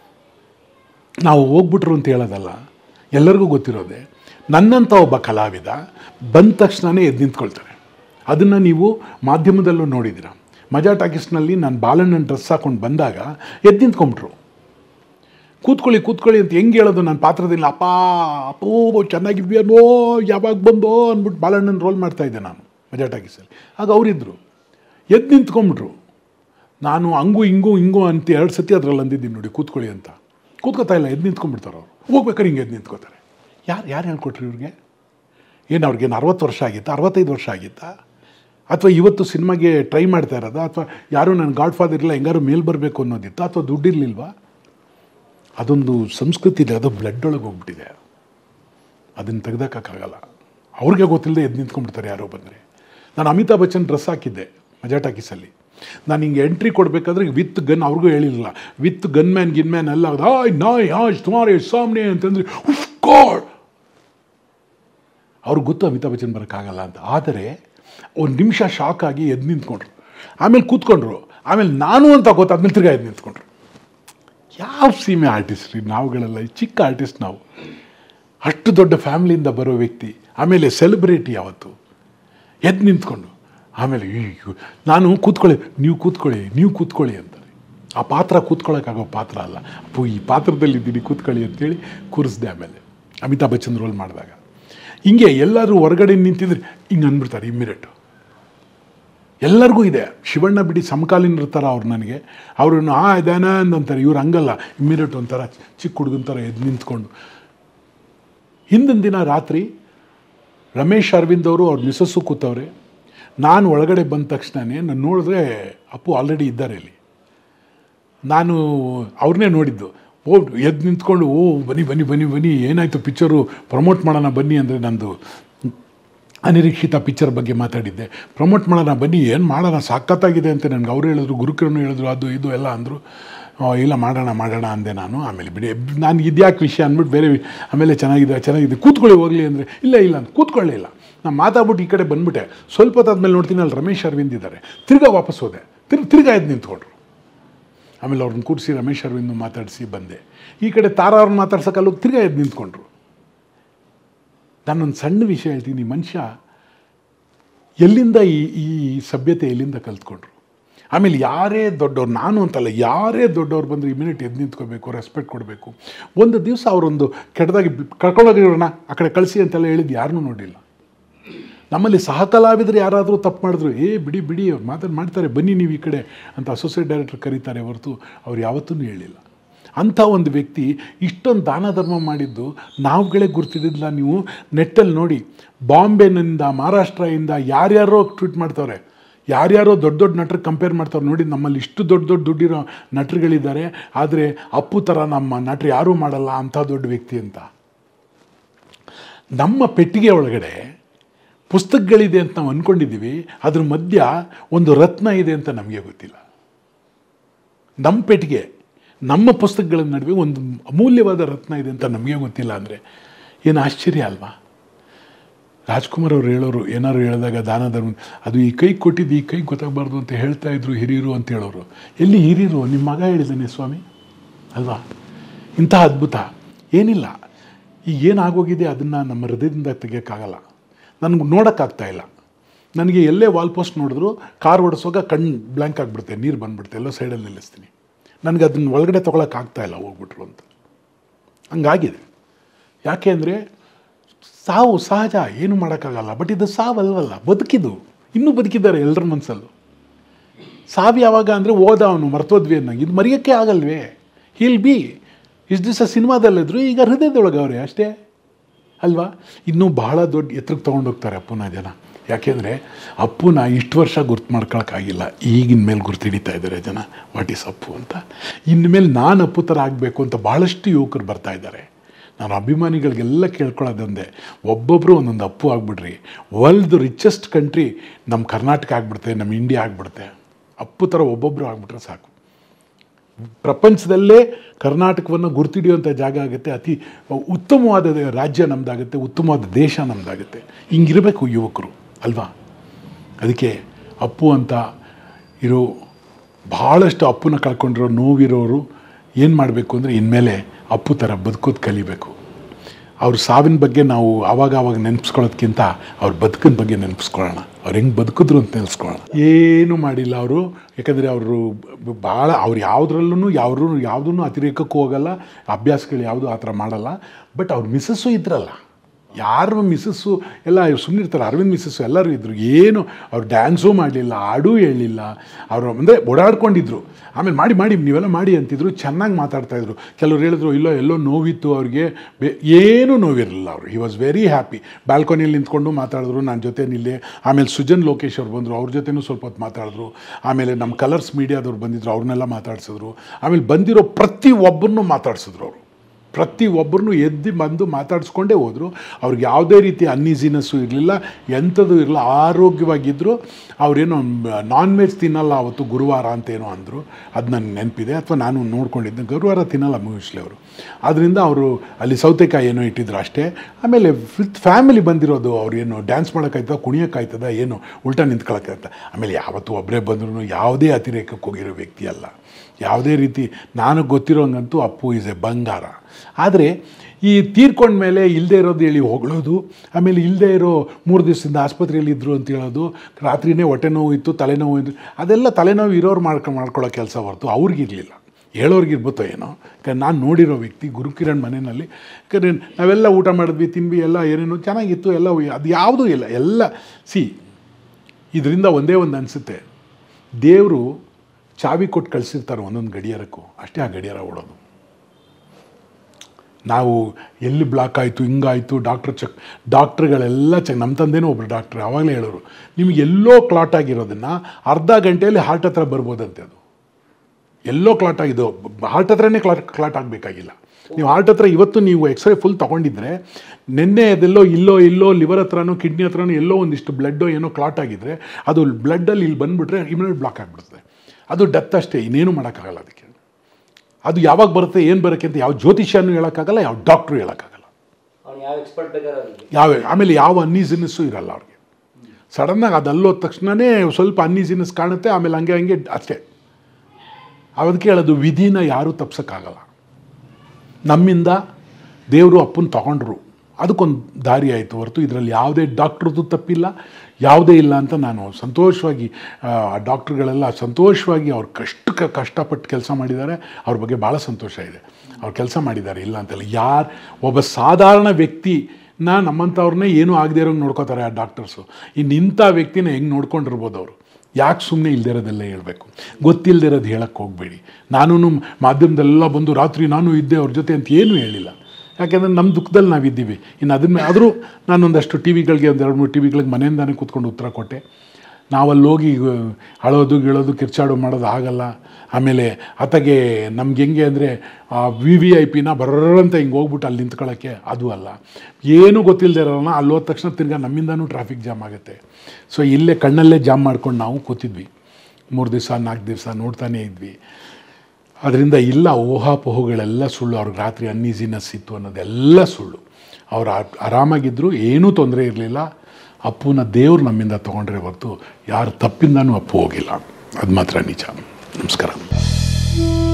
Speaker 1: ನಾವು ಹೋಗ್ಬಿಟ್ರು ಅಂತ ಹೇಳೋದಲ್ಲ ಎಲ್ಲರಿಗೂ ಗೊತ್ತಿರೋದೆ ನನ್ನಂಥ ಒಬ್ಬ ಕಲಾವಿದ ಬಂದ ತಕ್ಷಣವೇ ಎದ್ದು ನಿಂತ್ಕೊಳ್ತಾರೆ ಅದನ್ನು ನೀವು ಮಾಧ್ಯಮದಲ್ಲೂ ನೋಡಿದ್ದೀರ ಮಜಾ ಟಾಕೀಸ್ನಲ್ಲಿ ನಾನು ಬಾಲಣ್ಣನ ಡ್ರೆಸ್ ಹಾಕೊಂಡು ಬಂದಾಗ ಎದ್ದು ನಿಂತ್ಕೊಂಬಿಟ್ರು ಕೂತ್ಕೊಳ್ಳಿ ಕೂತ್ಕೊಳ್ಳಿ ಅಂತ ಹೆಂಗೆ ಹೇಳೋದು ನನ್ನ ಪಾತ್ರದಲ್ಲಿ ಅಪ್ಪ ಅಪ್ಪೋ ಚೆನ್ನಾಗಿದ್ವಿಯನೋ ಯಾವಾಗ ಬಂದೋ ಅಂದ್ಬಿಟ್ಟು ಬಾಲಣ್ಣನ ರೋಲ್ ಮಾಡ್ತಾ ಇದ್ದೆ ನಾನು ಮಜಾ ಟಾಕೀಸಲ್ಲಿ ಆಗ ಅವರಿದ್ದರು ಎದ್ದು ನಿಂತ್ಕೊಂಬಿಟ್ರು ನಾನು ಹಂಗೂ ಹಿಂಗೂ ಹಿಂಗೂ ಅಂತ ಎರಡು ಸತಿ ಅದ್ರಲ್ಲಿ ಅಂದಿದ್ದೀನಿ ನೋಡಿ ಕೂತ್ಕೊಳ್ಳಿ ಅಂತ ಕೂತ್ಕೋತಾ ಇಲ್ಲ ಎದ್ದು ನಿಂತ್ಕೊಂಡ್ಬಿಡ್ತಾರೆ ಅವರು ಹೋಗ್ಬೇಕಾದ್ರೆ ಹಿಂಗೆ ಎದ್ದು ನಿಂತ್ಕೋತಾರೆ ಯಾರು ಯಾರು ಹೇಳ್ಕೊಟ್ರಿ ಇವ್ರಿಗೆ ಏನು ಅವ್ರಿಗೇನು ಅರವತ್ತು ವರ್ಷ ಆಗಿತ್ತಾ ಅರವತ್ತೈದು ವರ್ಷ ಆಗಿತ್ತಾ ಅಥವಾ ಇವತ್ತು ಸಿನಿಮಾಗೆ ಟ್ರೈ ಮಾಡ್ತಾ ಇರೋದಾ ಅಥವಾ ಯಾರು ನನ್ನ ಗಾಡ್ ಫಾದರ್ ಇಲ್ಲ ಹೆಂಗಾರು ಮೇಲ್ ಬರಬೇಕು ಅನ್ನೋದಿತ್ತಾ ಅಥವಾ ದುಡ್ಡಿರ್ಲಿಲ್ವಾ ಅದೊಂದು ಸಂಸ್ಕೃತಿ ಇದೆ ಅದು ಬ್ಲಡ್ ಒಳಗೆ ಹೋಗ್ಬಿಟ್ಟಿದೆ ಅದನ್ನು ತೆಗ್ದಕ್ಕಾಗಲ್ಲ ಅವ್ರಿಗೆ ಗೊತ್ತಿಲ್ಲದೆ ಎದ್ದು ನಿಂತ್ಕೊಂಡ್ಬಿಡ್ತಾರೆ ಯಾರೋ ಬಂದರೆ ನಾನು ಅಮಿತಾಬ್ ಬಚ್ಚನ್ ಡ್ರೆಸ್ ಹಾಕಿದ್ದೆ ಮಜಾ ಟಾಕೀಸಲ್ಲಿ ನಾನು ಹಿಂಗೆ ಎಂಟ್ರಿ ಕೊಡಬೇಕಾದ್ರೆ ವಿತ್ ಗನ್ ಅವ್ರಿಗೂ ಹೇಳಿರಲಿಲ್ಲ ವಿತ್ ಗನ್ ಮ್ಯಾನ್ ಗಿನ್ ಮ್ಯಾನ್ ಎಲ್ಲ ಹಾಯ್ ನಾಯ್ ಹಾಯ್ ಸುಮಾರು ಸಾಮ್ನೆ ಅಂತಂದರೆ ಉಫ್ ಗಾಡ್ ಅವ್ರಿಗೆ ಗೊತ್ತು ಅಮಿತಾಬ್ ಬಚ್ಚನ್ ಬರೋಕ್ಕಾಗಲ್ಲ ಅಂತ ಆದರೆ ಒಂದು ನಿಮಿಷ ಶಾಕ್ ಆಗಿ ಎದ್ದು ನಿಂತ್ಕೊಂಡ್ರು ಆಮೇಲೆ ಕೂತ್ಕೊಂಡ್ರು ಆಮೇಲೆ ನಾನು ಅಂತ ಗೊತ್ತಾದ್ಮೇಲೆ ತಿರ್ಗಾ ಎದ್ದು ನಿಂತ್ಕೊಂಡ್ರು ಯಾವ ಸೀಮೆ ಆರ್ಟಿಸ್ಟ್ ರೀ ನಾವುಗಳೆಲ್ಲ ಈ ಚಿಕ್ಕ ಆರ್ಟಿಸ್ಟ್ ನಾವು ಅಷ್ಟು ದೊಡ್ಡ ಫ್ಯಾಮ್ಲಿಯಿಂದ ಬರೋ ವ್ಯಕ್ತಿ ಆಮೇಲೆ ಸೆಲೆಬ್ರಿಟಿ ಯಾವತ್ತು ಎದ್ದು ನಿಂತ್ಕೊಂಡು ಆಮೇಲೆ ಅಯ್ಯೋ ನಾನು ಕೂತ್ಕೊಳ್ಳಿ ನೀವು ಕೂತ್ಕೊಳ್ಳಿ ನೀವು ಕೂತ್ಕೊಳ್ಳಿ ಅಂತಾರೆ ಆ ಪಾತ್ರ ಕೂತ್ಕೊಳ್ಳೋಕ್ಕಾಗೋ ಪಾತ್ರ ಅಲ್ಲ ಅಪ್ಪು ಈ ಪಾತ್ರದಲ್ಲಿ ಇದ್ದೀನಿ ಕೂತ್ಕೊಳ್ಳಿ ಅಂತೇಳಿ ಕೂರಿಸ್ದೆ ಆಮೇಲೆ ಅಮಿತಾಬ್ ಬಚ್ಚನ್ ರೋಲ್ ಮಾಡಿದಾಗ ಹಿಂಗೆ ಎಲ್ಲರೂ ಹೊರಗಡೆ ನಿಂತಿದ್ರೆ ಹಿಂಗೆ ಅಂದ್ಬಿಡ್ತಾರೆ ಇಮ್ಮಿಡಿಯೇಟು ಎಲ್ಲರಿಗೂ ಇದೆ ಶಿವಣ್ಣ ಬಿಡಿ ಸಮಕಾಲೀನ ಇರ್ತಾರೆ ಅವ್ರು ನನಗೆ ಅವ್ರನ್ನು ಆ ಇದಾನಂದ್ ಅಂತಾರೆ ಇವ್ರು ಹಂಗಲ್ಲ ಇಮ್ಮಿಡಿಯೇಟ್ ಒಂಥರ ಚಿಕ್ಕ ಹುಡುಗನ ಥರ ಎದ್ದು ನಿಂತ್ಕೊಂಡು ಹಿಂದಿನ ದಿನ ರಾತ್ರಿ ರಮೇಶ್ ಅರವಿಂದ್ ಅವರು ಅವ್ರ ಮಿಸಸ್ಸು ಕೂತವ್ರೆ ನಾನು ಒಳಗಡೆ ಬಂದ ತಕ್ಷಣವೇ ನಾನು ನೋಡಿದ್ರೆ ಅಪ್ಪು ಆಲ್ರೆಡಿ ಇದ್ದಾರೆ ಇಲ್ಲಿ ನಾನು ಅವ್ರನ್ನೇ ನೋಡಿದ್ದು ಓ ಎದ್ದು ನಿಂತ್ಕೊಂಡು ಓ ಬನ್ನಿ ಬನ್ನಿ ಬನ್ನಿ ಬನ್ನಿ ಏನಾಯಿತು ಪಿಕ್ಚರು ಪ್ರಮೋಟ್ ಮಾಡೋಣ ಬನ್ನಿ ಅಂದರೆ ನಂದು ಅನಿರೀಕ್ಷಿತ ಪಿಕ್ಚರ್ ಬಗ್ಗೆ ಮಾತಾಡಿದ್ದೆ ಪ್ರಮೋಟ್ ಮಾಡೋಣ ಬನ್ನಿ ಏನು ಮಾಡೋಣ ಸಖತ್ತಾಗಿದೆ ಅಂತ ನನಗೆ ಅವ್ರು ಹೇಳಿದ್ರು ಗುರುಕಿರಣ್ ಹೇಳಿದ್ರು ಅದು ಇದು ಎಲ್ಲ ಅಂದರು "ಓ, ಇಲ್ಲ ಮಾಡೋಣ ಮಾಡೋಣ ಅಂದೆ ನಾನು ಆಮೇಲೆ ಬಿಡಿ ನಾನು ಇದ್ಯಾಕೆ ವಿಷಯ ಅಂದ್ಬಿಟ್ಟು ಬೇರೆ ವಿ- ಆಮೇಲೆ ಚೆನ್ನಾಗಿದೆ ಚೆನ್ನಾಗಿದೆ ಕೂತ್ಕೊಳ್ಳಿ ಹೋಗಲಿ ಅಂದರೆ ಇಲ್ಲ ಇಲ್ಲ ಅಂತ ಕೂತ್ಕೊಳ್ಳೇ ಇಲ್ಲ ನಾನು ಮಾತಾಡ್ಬಿಟ್ಟು ಈ ಕಡೆ ಬಂದ್ಬಿಟ್ಟೆ ಸ್ವಲ್ಪ ಹೊತ್ತಾದ್ಮೇಲೆ ನೋಡ್ತೀನಿ ಅಲ್ಲಿ ರಮೇಶ್ ಅರವಿಂದ್ ಇದ್ದಾರೆ ತಿರ್ಗಾ ವಾಪಸ್ ಹೋದೆ ತಿರ್ಗಿ ತಿರ್ಗಾ ಎದ್ದು ನಿಂತ್ಕೊಂಡ್ರು ಆಮೇಲೆ ಅವ್ರನ್ನ ಕೂರಿಸಿ ರಮೇಶ್ ಅರವಿಂದ್ ಮಾತಾಡಿಸಿ ಬಂದೆ ಈ ಕಡೆ ತಾರಾ ಅವ್ರನ್ನ ಮಾತಾಡ್ಸೋಕ್ಕಲ್ಲೂ ತಿರ್ಗಾ ಎದ್ದು ನಿಂತ್ಕೊಂಡ್ರು ನಾನೊಂದು ಸಣ್ಣ ವಿಷಯ ಹೇಳ್ತೀನಿ ಈ ಮನುಷ್ಯ ಎಲ್ಲಿಂದ ಈ ಈ ಸಭ್ಯತೆ ಎಲ್ಲಿಂದ ಕಲ್ತ್ಕೊಂಡ್ರು ಆಮೇಲೆ ಯಾರೇ ದೊಡ್ಡವ್ರು ನಾನು ಅಂತಲ್ಲ ಯಾರೇ ದೊಡ್ಡವ್ರು ಬಂದರೆ ಇಮ್ಯುನಿಟಿ ಎದ್ದು ನಿಂತ್ಕೋಬೇಕು ರೆಸ್ಪೆಕ್ಟ್ ಕೊಡಬೇಕು ಒಂದು ದಿವಸ ಅವರೊಂದು ಕೆಟ್ಟದಾಗಿ ಕರ್ಕೊಂಡೋಗಿರೋಣ ಆ ಕಡೆ ಕಳಿಸಿ ಅಂತೆಲ್ಲ ಹೇಳಿದ್ದು ಯಾರನ್ನೂ ನೋಡಿಲ್ಲ ನಮ್ಮಲ್ಲಿ ಸಹ ಕಲಾವಿದರು ಯಾರಾದರೂ ತಪ್ಪು ಮಾಡಿದ್ರು ಏ ಬಿಡಿ ಬಿಡಿ ಅವ್ರು ಮಾತಾಡಿ ಮಾಡ್ತಾರೆ ಬನ್ನಿ ನೀವು ಈ ಕಡೆ ಅಂತ ಅಸೋಸಿಯೇಟ್ ಡೈರೆಕ್ಟರ್ ಕರೀತಾರೆ ಹೊರತು ಅವ್ರು ಯಾವತ್ತೂ ಹೇಳಿಲ್ಲ ಅಂಥ ಒಂದು ವ್ಯಕ್ತಿ ಇಷ್ಟೊಂದು ದಾನ ಧರ್ಮ ಮಾಡಿದ್ದು ನಾವುಗಳೇ ಗುರ್ತಿದ್ದಿಲ್ಲ ನೀವು ನೆಟ್ಟಲ್ಲಿ ನೋಡಿ ಬಾಂಬೆನಿಂದ ಮಹಾರಾಷ್ಟ್ರದಿಂದ ಯಾರ್ಯಾರೋ ಟ್ವೀಟ್ ಮಾಡ್ತವ್ರೆ ಯಾರ್ಯಾರೋ ದೊಡ್ಡ ದೊಡ್ಡ ನಟರು ಕಂಪೇರ್ ಮಾಡ್ತಾರೆ ನೋಡಿ ನಮ್ಮಲ್ಲಿ ಇಷ್ಟು ದೊಡ್ಡ ದೊಡ್ಡ ದುಡ್ಡಿರೋ ನಟರುಗಳಿದ್ದಾರೆ ಆದರೆ ಅಪ್ಪು ಥರ ನಮ್ಮ ನಟರು ಯಾರೂ ಮಾಡಲ್ಲ ಅಂಥ ದೊಡ್ಡ ವ್ಯಕ್ತಿ ಅಂತ ನಮ್ಮ ಪೆಟ್ಟಿಗೆ ಒಳಗಡೆ ಪುಸ್ತಕಗಳಿದೆ ಅಂತ ನಾವು ಅಂದ್ಕೊಂಡಿದ್ದೀವಿ ಅದ್ರ ಮಧ್ಯ ಒಂದು ರತ್ನ ಇದೆ ಅಂತ ನಮಗೆ ಗೊತ್ತಿಲ್ಲ ನಮ್ಮ ಪೆಟ್ಟಿಗೆ ನಮ್ಮ ಪುಸ್ತಕಗಳ ನಡುವೆ ಒಂದು ಅಮೂಲ್ಯವಾದ ರತ್ನ ಇದೆ ಅಂತ ನಮಗೆ ಗೊತ್ತಿಲ್ಲ ಅಂದರೆ ಏನು ಆಶ್ಚರ್ಯ ಅಲ್ವಾ ರಾಜ್ಕುಮಾರ್ ಅವ್ರು ಹೇಳೋರು ಏನಾದ್ರು ಹೇಳಿದಾಗ ದಾನ ಧರ್ಮ ಅದು ಈ ಕೈ ಕೊಟ್ಟಿದ್ದು ಈ ಕೈ ಗೊತ್ತಾಗಬಾರ್ದು ಅಂತ ಹೇಳ್ತಾ ಇದ್ರು ಹಿರಿಯರು ಅಂತ ಹೇಳೋರು ಎಲ್ಲಿ ಹಿರಿಯರು ನಿಮ್ಮ ಮಗ ಹೇಳಿದ್ದಾನೆ ಸ್ವಾಮಿ ಅಲ್ವಾ ಇಂತಹ ಅದ್ಭುತ ಏನಿಲ್ಲ ಈಗ ಏನಾಗೋಗಿದೆ ಅದನ್ನು ನಮ್ಮ ಹೃದಯದಿಂದ ತೆಗಿಯೋಕ್ಕಾಗಲ್ಲ ನನಗೆ ನೋಡೋಕ್ಕಾಗ್ತಾ ಇಲ್ಲ ನನಗೆ ಎಲ್ಲೇ ವಾಲ್ ಪೋಸ್ಟ್ ನೋಡಿದ್ರು ಕಾರ್ ಓಡಿಸುವಾಗ ಕಣ್ಣು ಬ್ಲ್ಯಾಂಕ್ ಆಗಿಬಿಡುತ್ತೆ ನೀರು ಬಂದ್ಬಿಡುತ್ತೆ ಎಲ್ಲೋ ಸೈಡಲ್ಲಿ ನಿಲ್ಲಿಸ್ತೀನಿ ನನಗೆ ಅದನ್ನ ಒಳಗಡೆ ತೊಗೊಳಕ್ಕಾಗ್ತಾ ಇಲ್ಲ ಹೋಗ್ಬಿಟ್ರು ಅಂತ ಹಂಗಾಗಿದೆ ಯಾಕೆ ಅಂದರೆ ಸಾವು ಸಹಜ ಏನು ಮಾಡೋಕ್ಕಾಗಲ್ಲ ಬಟ್ ಇದು ಸಾವಲ್ವಲ್ಲ ಬದುಕಿದ್ದು ಇನ್ನೂ ಬದುಕಿದ್ದಾರೆ ಎಲ್ಲರ ಮನಸ್ಸಲ್ಲೂ ಸಾವು ಯಾವಾಗ ಅಂದರೆ ಓದ ಅವನು ಮರ್ತೋದ್ವಿ ಅನ್ನಂಗೆ ಇದು ಮರೆಯೋಕ್ಕೆ ಆಗಲ್ವೇ ಹೀಲ್ ಬಿ ಇಷ್ಟು ದಿವಸ ಸಿನಿಮಾದಲ್ಲಿದ್ರು ಈಗ ಹೃದಯದೊಳಗೆ ಅವರೇ ಅಷ್ಟೇ ಅಲ್ವಾ ಇನ್ನೂ ಬಹಳ ದೊಡ್ಡ ಎತ್ತರಕ್ಕೆ ತೊಗೊಂಡೋಗ್ತಾರೆ ಅಪ್ಪನ ಜನ ಯಾಕೆಂದರೆ ಅಪ್ಪುನ ಇಷ್ಟು ವರ್ಷ ಗುರ್ತು ಮಾಡ್ಕೊಳಕ್ಕಾಗಿಲ್ಲ ಈಗಿನ ಮೇಲೆ ಗುರ್ತು ಹಿಡಿತಾ ಇದ್ದಾರೆ ಜನ ವಾಟ್ ಈಸ್ ಅಪ್ಪು ಅಂತ ಇನ್ಮೇಲೆ ನಾನು ಅಪ್ಪು ಥರ ಆಗಬೇಕು ಅಂತ ಭಾಳಷ್ಟು ಯುವಕರು ಬರ್ತಾ ಇದ್ದಾರೆ ನಾನು ಅಭಿಮಾನಿಗಳಿಗೆಲ್ಲ ಕೇಳ್ಕೊಳ್ಳೋದೊಂದೇ ಒಬ್ಬೊಬ್ಬರು ಒಂದೊಂದು ಅಪ್ಪು ಆಗಿಬಿಡ್ರಿ ವರ್ಲ್ಡ್ ರಿಚೆಸ್ಟ್ ಕಂಟ್ರಿ ನಮ್ಮ ಕರ್ನಾಟಕ ಆಗ್ಬಿಡುತ್ತೆ ನಮ್ಮ ಇಂಡಿಯಾ ಆಗ್ಬಿಡುತ್ತೆ ಅಪ್ಪು ಥರ ಒಬ್ಬೊಬ್ಬರು ಆಗಿಬಿಟ್ರೆ ಸಾಕು ಪ್ರಪಂಚದಲ್ಲೇ ಕರ್ನಾಟಕವನ್ನು ಗುರ್ತಿಡಿಯುವಂಥ ಜಾಗ ಆಗುತ್ತೆ ಅತಿ ಉತ್ತಮವಾದ ರಾಜ್ಯ ನಮ್ಮದಾಗುತ್ತೆ ಉತ್ತಮವಾದ ದೇಶ ನಮ್ಮದಾಗುತ್ತೆ ಹಿಂಗಿರಬೇಕು ಯುವಕರು ಅಲ್ವಾ ಅದಕ್ಕೆ ಅಪ್ಪು ಅಂತ ಇರೋ ಭಾಳಷ್ಟು ಅಪ್ಪನ ಕಳ್ಕೊಂಡಿರೋ ನೋವಿರೋರು ಏನು ಮಾಡಬೇಕು ಅಂದರೆ ಇನ್ಮೇಲೆ ಅಪ್ಪು ಥರ ಬದುಕೋದು ಕಲಿಬೇಕು ಅವ್ರ ಸಾವಿನ ಬಗ್ಗೆ ನಾವು ಆವಾಗ ಆವಾಗ ನೆನೆಸ್ಕೊಳ್ಳೋದ್ಕಿಂತ ಅವ್ರ ಬದುಕಿನ ಬಗ್ಗೆ ನೆನೆಸ್ಕೊಳ್ಳೋಣ ಅವ್ರು ಹೆಂಗೆ ಬದುಕಿದ್ರು ಅಂತ ನೆನೆಸ್ಕೊಳ್ಳೋಣ ಏನೂ ಮಾಡಿಲ್ಲ ಅವರು ಯಾಕಂದರೆ ಅವರು ಭಾಳ ಅವ್ರು ಯಾವುದ್ರಲ್ಲೂ ಯಾವ್ರೂ ಯಾವುದೂ ಅತಿರೇಕಕ್ಕೂ ಹೋಗಲ್ಲ ಅಭ್ಯಾಸಗಳು ಯಾವುದು ಆ ಥರ ಮಾಡಲ್ಲ ಬಟ್ ಅವ್ರ ಮಿಸ್ಸಸ್ಸು ಇದ್ರಲ್ಲ ಯಾರು ಮಿಸ್ಸಸ್ಸು ಎಲ್ಲ ಸುಮ್ಮನೆ ಇರ್ತಾರೆ ಅರವಿಂದ್ ಮಿಸ್ಸಸ್ಸು ಎಲ್ಲರೂ ಇದ್ದರು ಏನು ಅವ್ರು ಡ್ಯಾನ್ಸೂ ಮಾಡಲಿಲ್ಲ ಹಾಡೂ ಹೇಳಿಲ್ಲ ಅವರು ಅಂದರೆ ಓಡಾಡ್ಕೊಂಡಿದ್ರು ಆಮೇಲೆ ಮಾಡಿ ಮಾಡಿ ನೀವೆಲ್ಲ ಮಾಡಿ ಅಂತಿದ್ರು ಚೆನ್ನಾಗಿ ಮಾತಾಡ್ತಾಯಿದ್ರು ಕೆಲವ್ರು ಹೇಳಿದ್ರು ಇಲ್ಲೋ ಎಲ್ಲೋ ನೋವಿತ್ತು ಅವ್ರಿಗೆ ಬೇ ಏನೂ ನೋವಿರಲಿಲ್ಲ ಅವರು ಹಿ ವಾಸ್ ವೆರಿ ಹ್ಯಾಪಿ ಬ್ಯಾಲ್ಕೊನಿಯಲ್ಲಿ ನಿಂತ್ಕೊಂಡು ಮಾತಾಡಿದ್ರು ನನ್ನ ಜೊತೆ ನಿಲ್ಲೇ ಆಮೇಲೆ ಸುಜನ್ ಲೋಕೇಶ್ ಅವ್ರು ಬಂದರು ಅವ್ರ ಜೊತೆನೂ ಸ್ವಲ್ಪ ಹೊತ್ತು ಮಾತಾಡಿದ್ರು ಆಮೇಲೆ ನಮ್ಮ ಕಲರ್ಸ್ ಮೀಡಿಯಾದವ್ರು ಬಂದಿದ್ರು ಅವ್ರನ್ನೆಲ್ಲ ಮಾತಾಡ್ಸಿದ್ರು ಆಮೇಲೆ ಬಂದಿರೋ ಪ್ರತಿ ಒಬ್ಬರನ್ನೂ ಮಾತಾಡ್ಸಿದ್ರು ಅವರು ಪ್ರತಿ ಒಬ್ಬರನ್ನು ಎದ್ದು ಬಂದು ಮಾತಾಡಿಸ್ಕೊಂಡೇ ಹೋದರು ಅವ್ರಿಗೆ ಯಾವುದೇ ರೀತಿ ಅನ್ಈಸಿನೆಸ್ಸು ಇರಲಿಲ್ಲ ಎಂಥದ್ದು ಇರಲಿಲ್ಲ ಆರೋಗ್ಯವಾಗಿದ್ದರು ಅವರೇನೋ ನಾನ್ ವೆಜ್ ತಿನ್ನಲ್ಲ ಅವತ್ತು ಗುರುವಾರ ಅಂತೇನೋ ಅಂದರು ಅದು ನನಗೆ ನೆನಪಿದೆ ಅಥವಾ ನಾನು ನೋಡ್ಕೊಂಡಿದ್ದೆ ಗುರುವಾರ ತಿನ್ನಲ್ಲ ಮೋಸ್ಟ್ಲಿ ಅವರು ಆದ್ದರಿಂದ ಅವರು ಅಲ್ಲಿ ಸೌತೆಕಾಯಿ ಏನೋ ಇಟ್ಟಿದ್ರು ಅಷ್ಟೇ ಆಮೇಲೆ ವಿತ್ ಫ್ಯಾಮಿಲಿ ಬಂದಿರೋದು ಅವ್ರು ಏನು ಡ್ಯಾನ್ಸ್ ಮಾಡೋಕ್ಕಾಯ್ತದ ಕುಣಿಯೋಕ್ಕಾಯ್ತದ ಏನು ಉಲ್ಟಾ ನಿಂತ್ಕೊಳ್ಳೋಕ್ಕಾಯ್ತ ಆಮೇಲೆ ಯಾವತ್ತು ಒಬ್ಬರೇ ಬಂದರೂ ಯಾವುದೇ ಅತಿರೇಕಕ್ಕೆ ಹೋಗಿರೋ ವ್ಯಕ್ತಿ ಅಲ್ಲ ಯಾವುದೇ ರೀತಿ ನಾನು ಗೊತ್ತಿರೋಂಗಂತೂ ಅಪ್ಪು ಈಸ್ ಎ ಬಂಗಾರ ಆದರೆ ಈ ತೀರ್ಕೊಂಡ ಮೇಲೆ ಇಲ್ಲದೆ ಇರೋದು ಹೇಳಿ ಹೊಗಳೋದು ಆಮೇಲೆ ಇಲ್ಲದೆ ಇರೋ ಮೂರು ದಿವಸದಿಂದ ಆಸ್ಪತ್ರೆಯಲ್ಲಿ ಇದ್ದರು ಅಂತ ಹೇಳೋದು ರಾತ್ರಿನೇ ಹೊಟ್ಟೆ ನೋವು ಇತ್ತು ತಲೆನೋವು ಇದ್ದು ಅದೆಲ್ಲ ತಲೆನೋವು ಇರೋರು ಮಾಡ್ಕೊ ಮಾಡ್ಕೊಳ್ಳೋ ಕೆಲಸ ಹೊರತು ಅವ್ರಿಗಿರಲಿಲ್ಲ ಹೇಳೋರ್ಗಿರ್ಬೋತೋ ಏನೋ ಯಾಕಂದ್ರೆ ನಾನು ನೋಡಿರೋ ವ್ಯಕ್ತಿ ಗುರುಕಿರಣ್ ಮನೆಯಲ್ಲಿ ಯಾಕಂದರೆ ನಾವೆಲ್ಲ ಊಟ ಮಾಡಿದ್ವಿ ತಿನ್ವಿ ಎಲ್ಲ ಏನೇನೋ ಚೆನ್ನಾಗಿತ್ತು ಎಲ್ಲ ಅದು ಯಾವುದೂ ಇಲ್ಲ ಎಲ್ಲ ಸಿ ಇದರಿಂದ ಒಂದೇ ಒಂದು ಅನಿಸುತ್ತೆ ದೇವರು ಚಾವಿ ಕೊಟ್ಟು ಕಳಿಸಿರ್ತಾರೆ ಒಂದೊಂದು ಗಡಿಯಾರಕ್ಕೂ ಅಷ್ಟೇ ಆ ಗಡಿಯಾರ ಓಡೋದು ನಾವು ಎಲ್ಲಿ ಬ್ಲಾಕ್ ಆಯಿತು ಹಿಂಗಾಯಿತು ಡಾಕ್ಟ್ರ್ ಚೆಕ್ ಡಾಕ್ಟ್ರುಗಳೆಲ್ಲ ಚೆಕ್ ನಮ್ಮ ತಂದೆನೂ ಒಬ್ಬರು ಡಾಕ್ಟ್ರ್ ಆವಾಗಲೇ ಹೇಳೋರು ನಿಮಗೆ ಎಲ್ಲೋ ಕ್ಲಾಟ್ ಆಗಿರೋದನ್ನು ಅರ್ಧ ಗಂಟೆಯಲ್ಲಿ ಹಾರ್ಟ್ ಹತ್ರ ಬರ್ಬೋದಂತೆ ಅದು ಎಲ್ಲೋ ಕ್ಲಾಟ್ ಆಗಿದ್ದು ಹಾರ್ಟ್ ಹತ್ರನೇ ಕ್ಲಾಟ್ ಕ್ಲಾಟ್ ಆಗಬೇಕಾಗಿಲ್ಲ ನೀವು ಹಾರ್ಟ್ ಹತ್ರ ಇವತ್ತು ನೀವು ಎಕ್ಸ್ರೇ ಫುಲ್ ತೊಗೊಂಡಿದ್ರೆ ನಿನ್ನೆ ಅದೆಲ್ಲೋ ಇಲ್ಲೋ ಇಲ್ಲೋ ಲಿವರ್ ಹತ್ರನೋ ಕಿಡ್ನಿ ಹತ್ರನೋ ಎಲ್ಲೋ ಒಂದಿಷ್ಟು ಬ್ಲಡ್ಡೋ ಏನೋ ಕ್ಲಾಟ್ ಆಗಿದ್ರೆ ಅದು ಬ್ಲಡ್ಡಲ್ಲಿ ಇಲ್ಲಿ ಬಂದುಬಿಟ್ರೆ ಇಮ್ಯುನಿಟಿ ಬ್ಲಾಕ್ ಆಗಿಬಿಡುತ್ತೆ ಅದು ಡೆತ್ ಅಷ್ಟೇ ಇನ್ನೇನು ಮಾಡೋಕ್ಕಾಗಲ್ಲ ಅದಕ್ಕೆ ಅದು ಯಾವಾಗ ಬರುತ್ತೆ ಏನು ಬರುತ್ತೆ ಅಂತ ಯಾವ ಜ್ಯೋತಿಷ್ಯನೂ ಹೇಳೋಕ್ಕಾಗಲ್ಲ ಯಾವ ಡಾಕ್ಟ್ರು ಹೇಳೋಕ್ಕಾಗಲ್ಲ
Speaker 2: ಅವ್ನು ಯಾವ ಎಕ್ಸ್ಪರ್ಟ್ ಬೇಕಾದ್ರೆ ಆಗಲಿ
Speaker 1: ಯಾವ ಆಮೇಲೆ ಯಾವ ಅನ್ನೀಸಿನೆಸ್ಸು ಇರಲ್ಲ ಅವ್ರಿಗೆ ಸಡನ್ನಾಗಿ ಅದು ಅಲ್ಲೋದ ತಕ್ಷಣವೇ ಸ್ವಲ್ಪ ಅನ್ನೀಸಿನೆಸ್ ಕಾಣುತ್ತೆ ಆಮೇಲೆ ಹಂಗೆ ಹಂಗೆ ಅಷ್ಟೇ ಅದಕ್ಕೆ ಹೇಳೋದು ವಿಧಿನ ಯಾರೂ ತಪ್ಸೋಕ್ಕಾಗಲ್ಲ ನಮ್ಮಿಂದ ದೇವರು ಅಪ್ಪನ ತಗೊಂಡ್ರು ಅದಕ್ಕೊಂದು ದಾರಿ ಆಯಿತು ಹೊರತು ಇದರಲ್ಲಿ ಯಾವುದೇ ಡಾಕ್ಟ್ರದ್ದು ತಪ್ಪಿಲ್ಲ ಯಾವುದೇ ಇಲ್ಲ ಅಂತ ನಾನು ಸಂತೋಷವಾಗಿ ಆ ಡಾಕ್ಟ್ರುಗಳೆಲ್ಲ ಸಂತೋಷವಾಗಿ ಅವ್ರು ಕಷ್ಟ ಕಷ್ಟಪಟ್ಟು ಕೆಲಸ ಮಾಡಿದ್ದಾರೆ ಅವ್ರ ಬಗ್ಗೆ ಭಾಳ ಸಂತೋಷ ಇದೆ ಅವ್ರು ಕೆಲಸ ಮಾಡಿದ್ದಾರೆ ಇಲ್ಲ ಅಂತಲ್ಲ ಯಾರು ಒಬ್ಬ ಸಾಧಾರಣ ವ್ಯಕ್ತಿನ ನಮ್ಮಂಥವ್ರನ್ನೇ ಏನೂ ಆಗದೆ ಇರೋಂಗೆ ನೋಡ್ಕೋತಾರೆ ಆ ಡಾಕ್ಟರ್ಸು ಇನ್ನು ಇಂಥ ವ್ಯಕ್ತಿನ ಹೆಂಗೆ ನೋಡ್ಕೊಂಡಿರ್ಬೋದು ಅವರು ಯಾಕೆ ಸುಮ್ಮನೆ ಇಲ್ದಿರೋದೆಲ್ಲ ಹೇಳಬೇಕು ಗೊತ್ತಿಲ್ಲದಿರೋದು ಹೇಳಕ್ಕೆ ಹೋಗಬೇಡಿ ನಾನು ಮಾಧ್ಯಮದಲ್ಲೆಲ್ಲ ಬಂದು ರಾತ್ರಿ ನಾನು ಇದ್ದೆ ಅವ್ರ ಜೊತೆ ಅಂತ ಏನೂ ಹೇಳಿಲ್ಲ ಯಾಕೆಂದರೆ ನಮ್ಮ ದುಃಖದಲ್ಲಿ ನಾವಿದ್ದೀವಿ ಇನ್ನು ಅದನ್ನ ಆದರೂ ನಾನೊಂದಷ್ಟು ಟಿ ವಿಗಳಿಗೆ ಒಂದು ಎರಡು ಮೂರು ಟಿ ವಿಗಳಿಗೆ ಮನೆಯಿಂದಾನೇ ಕೂತ್ಕೊಂಡು ಉತ್ತರ ಕೊಟ್ಟೆ ನಾವಲ್ಲಿ ಹೋಗಿ ಅಳೋದು ಗಿಳೋದು ಕಿರ್ಚಾಡು ಮಾಡೋದು ಆಗಲ್ಲ ಆಮೇಲೆ ಆತಗೆ ನಮ್ಗೆ ಹೆಂಗೆ ಅಂದರೆ ವಿ ವಿ ಐ ಪಿನ ಬರ್ರಂತ ಹಿಂಗೆ ಹೋಗ್ಬಿಟ್ಟು ಅಲ್ಲಿ ನಿಂತ್ಕೊಳ್ಳೋಕ್ಕೆ ಅದು ಅಲ್ಲ ಏನೂ ಗೊತ್ತಿಲ್ಲದೆ ಇರೋಲ್ಲ ಅಲ್ಲಿ ಹೋದ ತಕ್ಷಣ ತಿರ್ಗಾ ನಮ್ಮಿಂದನೂ ಟ್ರಾಫಿಕ್ ಜಾಮ್ ಆಗುತ್ತೆ ಸೊ ಇಲ್ಲೇ ಕಣ್ಣಲ್ಲೇ ಜಾಮ್ ಮಾಡ್ಕೊಂಡು ನಾವು ಕೂತಿದ್ವಿ ಮೂರು ದಿವಸ ನಾಲ್ಕು ದಿವಸ ನೋಡ್ತಾನೇ ಇದ್ವಿ ಅದರಿಂದ ಇಲ್ಲ ಊಹಾಪೋಹಗಳೆಲ್ಲ ಸುಳ್ಳು ಅವ್ರಿಗೆ ರಾತ್ರಿ ಅನ್ನೀಸಿನೆಸ್ ಇತ್ತು ಅನ್ನೋದೆಲ್ಲ ಸುಳ್ಳು ಅವ್ರು ಆ- ಆರಾಮಾಗಿದ್ದರು ಏನೂ ತೊಂದರೆ ಇರಲಿಲ್ಲ ಅಪ್ಪುನ ದೇವ್ರು ನಮ್ಮಿಂದ ತೊಗೊಂಡ್ರೆ ಹೊರತು ಯಾರು ತಪ್ಪಿಂದನೂ ಅಪ್ಪು ಹೋಗಿಲ್ಲ ಅದು ಮಾತ್ರ ನಿಜ ನಮಸ್ಕಾರ